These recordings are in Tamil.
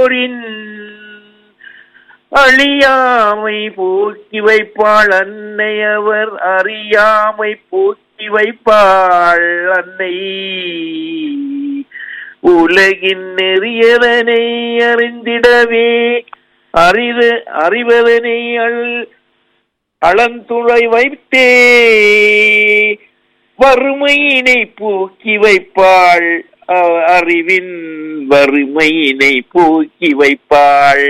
அழியோரின் அழியாமை போக்கி வைப்பாள் அன்னை அவர் அறியாமை போக்கி வைப்பாள் அன்னை உலகின் நெறியதனை அறிந்திடவே அறிது அறிவதனை அள் அளந்துழை வைத்தே வறுமையினை போக்கி வைப்பாள் அ- அறிவின் வறுமையினை போக்கி வைப்பாள்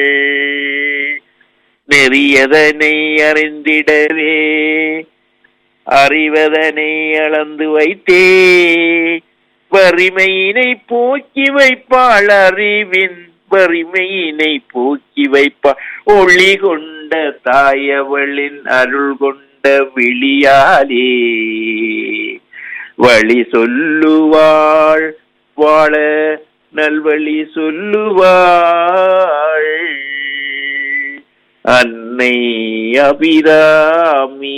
நெறியதனை அறிந்திடவே அறிவதனை அளந்து வைத்தே வறுமையினை போக்கி வைப்பாள் அறிவின் வறுமையினை போக்கி வைப்பாள் ஒளி கொண்ட தாயவளின் அருள் கொண்ட விழியாலே வழி சொல்லுவாள் வாழ நல்வழி சொல்லுவாள் அன்னை அபிராமி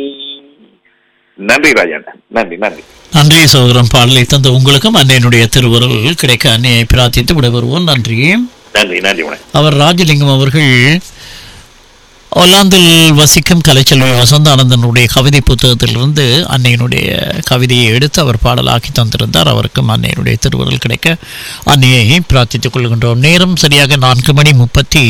நன்றி ராஜன் நன்றி நன்றி நன்றி சகோதரன் பாடலை தந்த உங்களுக்கும் அன்னையினுடைய திருவுருள் கிடைக்க அன்னையை பிரார்த்தித்து விடைபெறுவோம் நன்றி நன்றி நன்றி வணக்கம் அவர் ராஜலிங்கம் அவர்கள் ஒல்லாந்தில் வசிக்கும் கலைச்செல்வி வசந்தானந்தனுடைய கவிதை புத்தகத்திலிருந்து அன்னையினுடைய கவிதையை எடுத்து அவர் பாடலாக்கி தந்திருந்தார் அவருக்கும் அன்னையினுடைய திருவுருள் கிடைக்க அன்னையை பிரார்த்தித்துக் கொள்கின்றோம் நேரம் சரியாக நான்கு மணி முப்பத்தி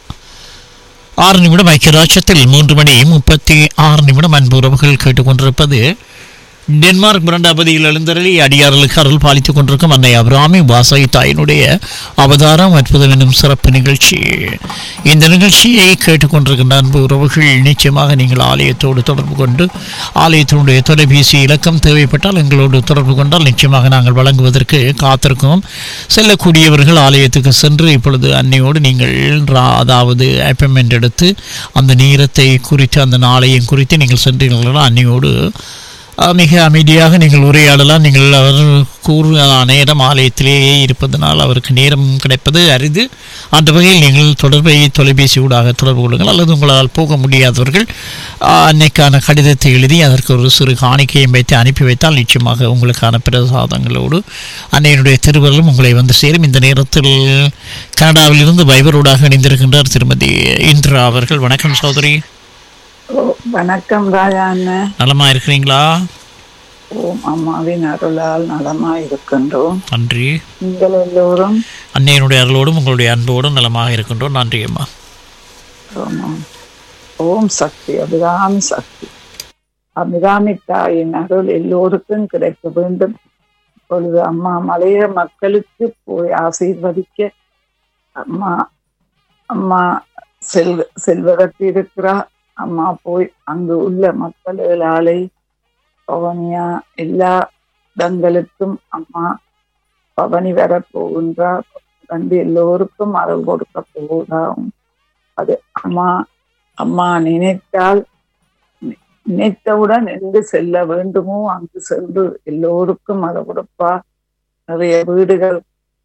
ஆறு நிமிடம் ஐக்கியராட்சத்தில் மூன்று மணி முப்பத்தி ஆறு நிமிடம் அன்பு உறவுகள் கேட்டுக்கொண்டிருப்பது டென்மார்க் பிரண்டாபதியில் எழுந்தருளி அடியார்களுக்கு அருள் பாலித்துக் கொண்டிருக்கும் அன்னை அபிராமி வாசகி தாயினுடைய அவதாரம் அற்புதம் என்னும் சிறப்பு நிகழ்ச்சி இந்த நிகழ்ச்சியை கேட்டுக்கொண்டிருக்கின்ற அன்பு உறவுகள் நிச்சயமாக நீங்கள் ஆலயத்தோடு தொடர்பு கொண்டு ஆலயத்தினுடைய தொலைபேசி இலக்கம் தேவைப்பட்டால் எங்களோடு தொடர்பு கொண்டால் நிச்சயமாக நாங்கள் வழங்குவதற்கு காத்திருக்கிறோம் செல்லக்கூடியவர்கள் ஆலயத்துக்கு சென்று இப்பொழுது அன்னையோடு நீங்கள் ரா- அதாவது அப்பாயின்மெண்ட் எடுத்து அந்த நேரத்தை குறித்து அந்த நாளையும் குறித்து நீங்கள் சென்றீர்களா அன்னையோடு அஹ், மிக அமைதியாக நீங்கள் உரையாடலாம் நீங்கள் அவர் கூறு நேரம் ஆலயத்திலேயே இருப்பதனால் அவருக்கு நேரம் கிடைப்பது அரிது அந்த வகையில் நீங்கள் தொடர்பை தொலைபேசி ஊடாக தொடர்பு கொள்ளுங்கள் அல்லது உங்களால் போக முடியாதவர்கள் அஹ், அன்னைக்கான கடிதத்தை எழுதி அதற்கு ஒரு சிறு காணிக்கையும் வைத்து அனுப்பி வைத்தால் நிச்சயமாக உங்களுக்கான பிரசாதங்களோடு அன்னையினுடைய திருவருளும் உங்களை வந்து சேரும் இந்த நேரத்தில் கனடாவிலிருந்து வைபரோடாக இணைந்திருக்கின்றார் திருமதி இந்திரா அவர்கள் வணக்கம் சகோதரி ஓ, வணக்கம் ராஜா அண்ணன் நலமா இருக்கிறீங்களா ஓம் அம்மாவின் அருளால் நலமா இருக்கின்றோம் நன்றி நீங்கள் எல்லோரும் அன்னையனுடைய அருளோடும் உங்களுடைய அன்போடும் நலமாக இருக்கின்றோம் நன்றி அம்மா ஓம் ஓம் சக்தி அபிராமி சக்தி அபிராமி தாயின் அருள் எல்லோருக்கும் கிடைக்க வேண்டும் இப்பொழுது அம்மா மலைய மக்களுக்கு போய் ஆசீர்வதிக்க அம்மா அம்மா செல் செல்வதற்கு இருக்கிறார் அம்மா போய் அங்கு உள்ள மக்களாலே பவனியா எல்லா இடங்களுக்கும் அம்மா பவனி வர போகின்றார் வந்து எல்லோருக்கும் அருள் கொடுக்க போவதாகும் அது அம்மா அம்மா நினைத்தால் நி- நினைத்தவுடன் எங்கு செல்ல வேண்டுமோ அங்கு சென்று எல்லோருக்கும் அதை கொடுப்பா நிறைய வீடுகள்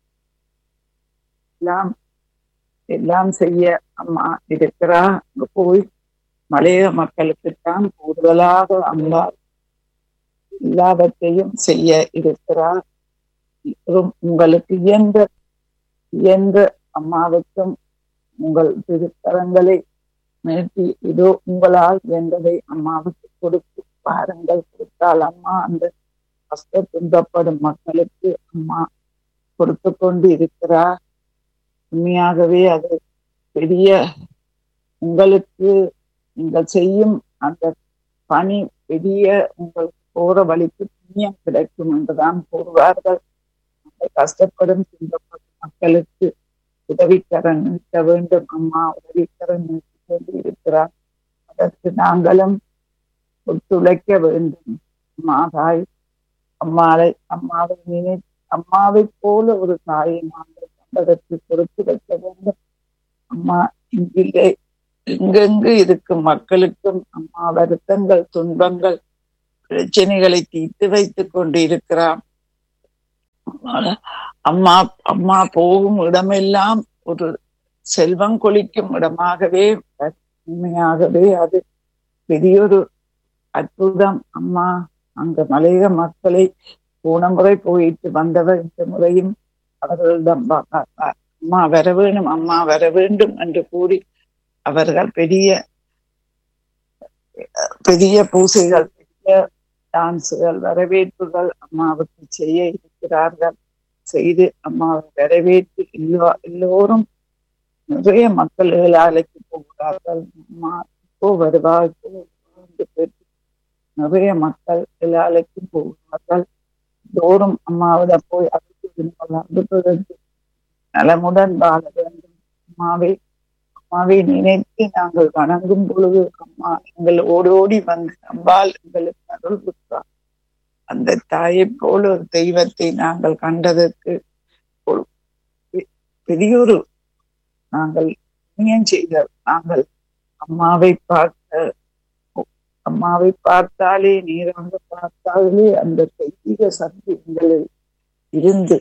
எல்லாம் எல்லாம் செய்ய அம்மா இருக்கிறா அங்க போய் மலைய மக்களுக்குத்தான் கூடுதலாக அம்மா எல்லாவற்றையும் செய்ய இருக்கிறார் உம் உங்களுக்கு இயன்ற இயன்ற அம்மாவுக்கும் உங்கள் திருத்தரங்களை நீட்டி இதோ உங்களால் இயன்றதை அம்மாவுக்கு கொடுத்து பாருங்கள் கொடுத்தால் அம்மா அந்த கஷ்ட துன்பப்படும் மக்களுக்கு அம்மா கொடுத்து கொண்டு இருக்கிறார் உண்மையாகவே அது பெரிய உங்களுக்கு நீங்கள் செய்யும் அந்த பணி பெரிய உங்களுக்கு போற வழிக்கு புண்ணியம் கிடைக்கும் என்றுதான் கூறுவார்கள் அந்த கஷ்டப்படும் துன்பப்படும் மக்களுக்கு உதவிக்கரம் நீட்ட வேண்டும் அம்மா உதவிக்கரம் நீட்டி கொண்டு இருக்கிறார் அதற்கு நாங்களும் ஒத்துழைக்க வேண்டும் அம்மா தாய் அம்மாவை அம்மாவை நினை அம்மாவை போல ஒரு தாயை நாங்கள் கண்டதற்கு கொடுத்து வைக்க வேண்டும் அம்மா இங்கிலே எங்கெங்கு இருக்கும் மக்களுக்கும் அம்மா வருத்தங்கள் துன்பங்கள் பிரச்சனைகளை தீர்த்து வைத்துக் கொண்டு இருக்கிறார் அம்மா அம்மா போகும் இடமெல்லாம் ஒரு செல்வம் கொளிக்கும் இடமாகவே உண்மையாகவே அது பெரியொரு அற்புதம் அம்மா அங்க மலைய மக்களை போன முறை போயிட்டு வந்தவர் இந்த முறையும் அவர்களிடம் வ- வ- வ- அம்மா வர வேணும் அம்மா வர வேண்டும் என்று கூறி அவர்கள் பெரிய பெரிய பூசைகள் பெரிய டான்ஸுகள் வரவேற்புகள் அம்மாவுக்கு செய்ய இருக்கிறார்கள் செய்து அம்மாவை வரவேற்று எல்லோ எல்லோரும் நிறைய மக்கள் ஏழாலைக்கு போகிறார்கள் அம்மா இப்போ வருவா இப்போ வருவா என்று கேட்டு நிறைய மக்கள் ஏழாலைக்கு போகிறார்கள் எல்லோரும் அம்மாவிடம் போய் அடுத்து அடுப்பதற்கு நலமுடன் வாழ வேண்டும் அம்மாவை அம்மாவை நினைத்து நாங்கள் வணங்கும் பொழுது அம்மா எங்கள் ஓடி ஓடி வந்து அம்பாள் எங்களுக்கு அருள் கொடுத்தார் அந்த தாயை போல ஒரு தெய்வத்தை நாங்கள் கண்டதற்கு ஒரு பெ- பெரியொரு நாங்கள் புண்ணியம் செய்த நாங்கள் அம்மாவை பார்த்த அம்மாவை பார்த்தாலே நீராக பார்த்தாலே அந்த தெய்வீக சக்தி எங்களில் இருந்து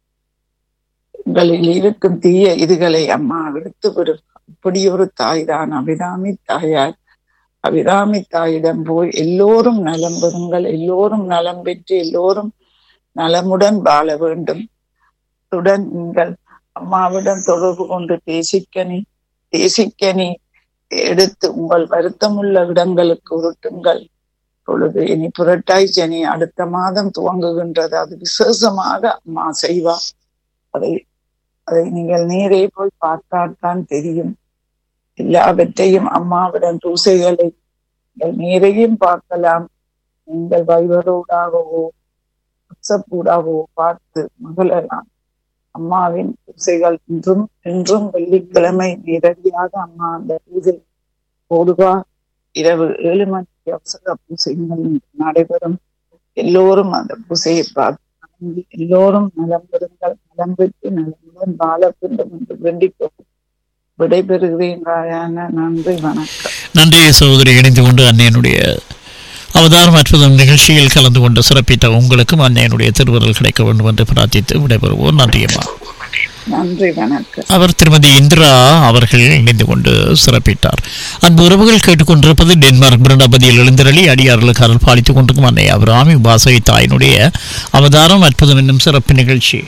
எங்களில் இருக்கும் தீய இதுகளை அம்மா விடுத்து விடும் அப்படி ஒரு தாய் தான் அபிராமி தாயார் அபிராமி தாயிடம் போய் எல்லோரும் நலம் பெறுங்கள் எல்லோரும் நலம் பெற்று எல்லோரும் நலமுடன் வாழ வேண்டும் உடன் நீங்கள் அம்மாவிடம் தொடர்பு கொண்டு தேசிக்கனி தேசிக்கனி எடுத்து உங்கள் வருத்தமுள்ள இடங்களுக்கு உருட்டுங்கள் பொழுது இனி புரட்டாய் சனி அடுத்த மாதம் துவங்குகின்றது அது விசேஷமாக அம்மா செய்வா அதை அதை நீங்கள் நேரே போய் பார்த்தால்தான் தெரியும் எல்லாவற்றையும் அம்மாவிடம் பூசைகளை நீங்கள் நேரையும் பார்க்கலாம் நீங்கள் வைவரோடாகவோ வாட்ஸ்அப்பூடாகவோ பார்த்து மகளலாம் அம்மாவின் பூசைகள் இன்றும் இன்றும் வெள்ளிக்கிழமை நேரடியாக அம்மா அந்த பூஜை போடுவார் இரவு ஏழு மணிக்கு அவசர பூசைகள் நடைபெறும் எல்லோரும் அந்த பூசையை பார்த்து வணங்கி எல்லோரும் நலம் பெறுங்கள் நலம் பெற்று நலமுடன் வாழ வேண்டும் என்று வேண்டிக் கொண்டு விடைபெறுகிறேன் ராயான நன்றி வணக்கம் நன்றி சகோதரி இணைந்து கொண்டு அன்னையனுடைய அவதாரம் அற்புதம் நிகழ்ச்சியில் கலந்து கொண்டு சிறப்பித்த உங்களுக்கும் அன்னையனுடைய திருவருள் கிடைக்க வேண்டும் என்று பிரார்த்தித்து விடைபெறுவோம் நன்றியம்மா நன்றி வணக்கம் அவர் திருமதி இந்திரா அவர்கள் இணைந்து கொண்டு சிறப்பித்தார் அன்பு உறவுகள் கேட்டுக்கொண்டிருப்பது டென்மார்க் பிரணபதியில் எழுந்தருளி அடியார்களுக்கு அருள் பாலித்துக் கொண்டிருக்கும் அன்னை அபிராமி உபாசகி தாயினுடைய அவதாரம் அற்புதம் என்னும் சிறப்பு நிகழ்ச்சி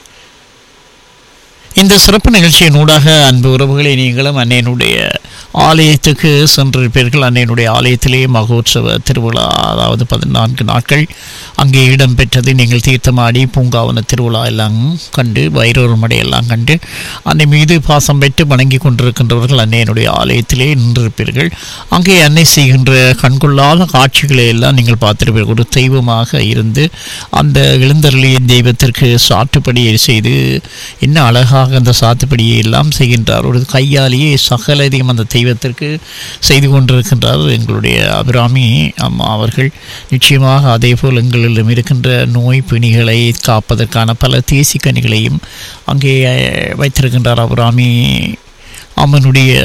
இந்த சிறப்பு நிகழ்ச்சியின் ஊடாக அன்பு உறவுகளை நீங்களும் அன்னையனுடைய ஆலயத்துக்கு சென்றிருப்பீர்கள் அன்னையனுடைய ஆலயத்திலே மகோற்சவ திருவிழா அதாவது பதினான்கு நாட்கள் அங்கே இடம்பெற்றது நீங்கள் தீர்த்தமாடி பூங்காவன திருவிழா எல்லாம் கண்டு வைரூர் மடையெல்லாம் கண்டு அன்னை மீது பாசம் பெற்று வணங்கி கொண்டிருக்கின்றவர்கள் அன்னையனுடைய ஆலயத்திலே நின்றிருப்பீர்கள் அங்கே அன்னை செய்கின்ற கண்கொள்ளாத காட்சிகளை எல்லாம் நீங்கள் பார்த்திருப்பீர்கள் ஒரு தெய்வமாக இருந்து அந்த எழுந்தருளிய தெய்வத்திற்கு சாட்டுப்படியை செய்து என்ன அழகாக அந்த சாத்துப்படியை எல்லாம் செய்கின்றார் ஒரு கையாலேயே சகலதையும் அந்த தெய்வத்திற்கு செய்து கொண்டிருக்கின்றார் எங்களுடைய அபிராமி அம்மா அவர்கள் நிச்சயமாக அதே போல் எங்களிடம் இருக்கின்ற நோய் பிணிகளை காப்பதற்கான பல தேசிக்கனிகளையும் அங்கே அஹ், வைத்திருக்கின்றார் அபிராமி அம்மனுடைய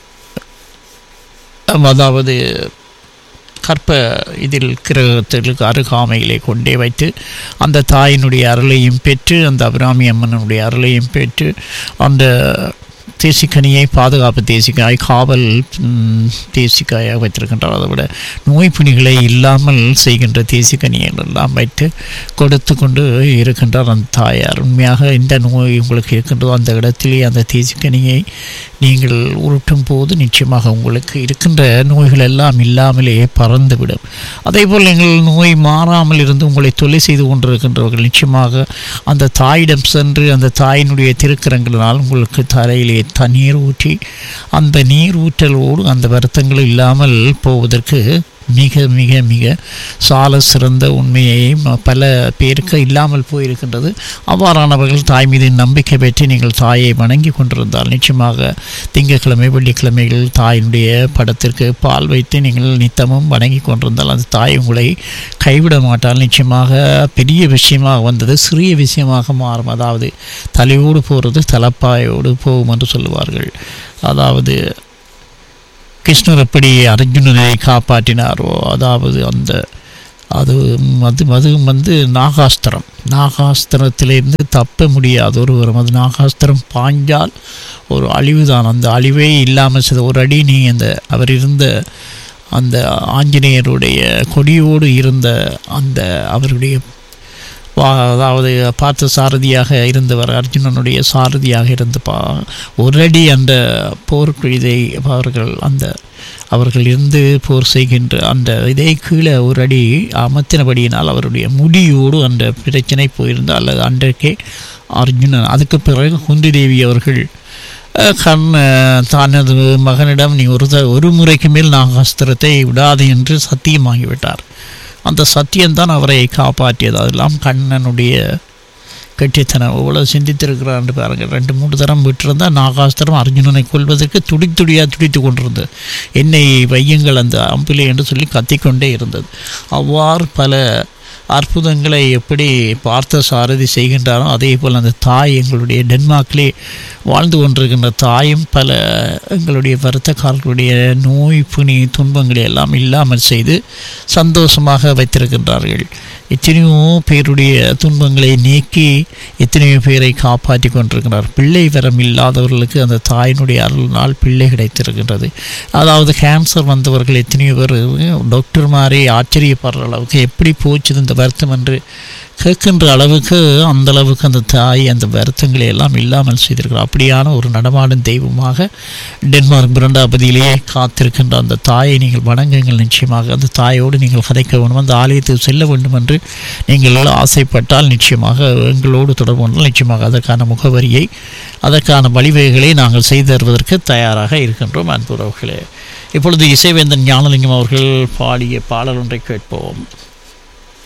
அம், அதாவது கற்ப இதில் கிரகத்திற்கு அருகாமையிலே கொண்டே வைத்து அந்த தாயினுடைய அருளையும் பெற்று அந்த அபிராமி அம்மனுடைய அருளையும் பெற்று அந்த தேசிக்கனியை பாதுகாப்பு தேசிக்காய் காவல் ம், தேசிக்காயாக வைத்திருக்கின்றார் அதை விட நோய் பிணிகளை இல்லாமல் செய்கின்ற தேசிக்கனிகள் எல்லாம் வைத்து கொடுத்து கொண்டு இருக்கின்றார் அந்த தாயார் உண்மையாக இந்த நோய் உங்களுக்கு இருக்கின்றதோ அந்த இடத்திலே அந்த தேசிக்கனியை நீங்கள் உருட்டும் போது நிச்சயமாக உங்களுக்கு இருக்கின்ற நோய்கள் எல்லாம் இல்லாமலே பறந்துவிடும் அதேபோல் நீங்கள் நோய் மாறாமல் இருந்து உங்களை தொல்லை செய்து கொண்டிருக்கின்றவர்கள் நிச்சயமாக அந்த தாயிடம் சென்று அந்த தாயினுடைய திருக்கரங்களினால் உங்களுக்கு தலையிலே தண்ணீர் ஊற்றி அந்த நீர் ஊற்றலோடு அந்த வருத்தங்கள் இல்லாமல் போவதற்கு மிக மிக மிக சால சிறந்த உண்மையை ம- பல பேருக்கு இல்லாமல் போயிருக்கின்றது அவ்வாறானவர்கள் தாய் மீது நம்பிக்கை பெற்று நீங்கள் தாயை வணங்கி கொண்டிருந்தால் நிச்சயமாக திங்கட்கிழமை வெள்ளிக்கிழமைகள் தாயினுடைய படத்திற்கு பால் வைத்து நீங்கள் நித்தமும் வணங்கி கொண்டிருந்தால் அந்த தாய் உங்களை கைவிட மாட்டால் நிச்சயமாக பெரிய விஷயமாக வந்தது சிறிய விஷயமாக மாறும் அதாவது தலையோடு போகிறது தலப்பாயோடு போகும் என்று சொல்லுவார்கள் அதாவது கிருஷ்ணர் எப்படி அர்ஜுனனை காப்பாற்றினாரோ அதாவது அந்த அது அது அது வந்து நாகாஸ்திரம் நாகாஸ்திரத்திலிருந்து தப்ப முடியாது ஒரு வரும் அது நாகாஸ்திரம் பாஞ்சால் ஒரு அழிவுதான் அந்த அழிவே இல்லாமல் செய்த ஒரு அடி நீ அந்த அவர் இருந்த அந்த ஆஞ்சநேயருடைய கொடியோடு இருந்த அந்த அவருடைய வா- அதாவது பார்த்த சாரதியாக இருந்தவர் அர்ஜுனனுடைய சாரதியாக இருந்து பா ஒரு அடி அந்த போருக்கு இதை அவர்கள் அந்த அவர்கள் இருந்து போர் செய்கின்ற அந்த இதை கீழே ஒரு அடி அமர்த்தினபடியினால் அவருடைய முடியோடு அந்த பிரச்சனை போயிருந்த அல்லது அன்றைக்கே அர்ஜுனன் அதுக்கு பிறகு குந்தி தேவி அவர்கள் அஹ், கண் அஹ், தனது மகனிடம் நீ ஒரு த- ஒரு முறைக்கு மேல் நாகாஸ்திரத்தை விடாது என்று சத்தியமாகிவிட்டார் அந்த சத்தியம்தான் அவரை காப்பாற்றியது அதெல்லாம் கண்ணனுடைய கெட்டித்தனம் எவ்வளோ சிந்தித்திருக்கிறான்னு பாருங்கள் ரெண்டு மூணு தரம் விட்டிருந்தால் நாகாஸ்திரம் அர்ஜுனனை கொல்வதற்கு துடி துடியாக துடித்து கொண்டிருந்தது என்னை வையுங்கள் அந்த அம்பிலே என்று சொல்லி கத்திக்கொண்டே இருந்தது அவ்வாறு பல அற்புதங்களை எப்படி பார்த்த சாரதி செய்கின்றாரோ அதே போல் அந்த தாய் எங்களுடைய டென்மார்க்கிலே வாழ்ந்து கொண்டிருக்கின்ற தாயும் பல எங்களுடைய வருத்தக்காரர்களுடைய நோய் புனி துன்பங்களை எல்லாம் இல்லாமல் செய்து சந்தோஷமாக வைத்திருக்கின்றார்கள் எத்தனையோ பேருடைய துன்பங்களை நீக்கி எத்தனையோ பேரை காப்பாற்றி கொண்டிருக்கிறார் பிள்ளை வரம் இல்லாதவர்களுக்கு அந்த தாயினுடைய அருளினால் பிள்ளை கிடைத்திருக்கின்றது அதாவது கேன்சர் வந்தவர்கள் எத்தனையோ பேர் டாக்டர் மாதிரி ஆச்சரியப்படுற அளவுக்கு எப்படி போச்சுது இந்த வருத்தம் என்று கேட்கின்ற அளவுக்கு அந்த அளவுக்கு அந்த தாய் அந்த வருத்தங்களை எல்லாம் இல்லாமல் செய்திருக்கிறார் அப்படியான ஒரு நடமாடும் தெய்வமாக டென்மார்க் பிரண்டாபதியிலேயே காத்திருக்கின்ற அந்த தாயை நீங்கள் வணங்குங்கள் நிச்சயமாக அந்த தாயோடு நீங்கள் கதைக்க வேண்டும் அந்த ஆலயத்துக்கு செல்ல வேண்டும் என்று நீங்கள் ஆசைப்பட்டால் நிச்சயமாக எங்களோடு தொடர்பு கொண்டால் நிச்சயமாக அதற்கான முகவரியை அதற்கான வழிவகைகளை நாங்கள் செய்து தருவதற்கு தயாராக இருக்கின்றோம் அன்புறவுகளே இப்பொழுது இசைவேந்தன் ஞானலிங்கம் அவர்கள் பாடிய பாடல் ஒன்றை கேட்போம்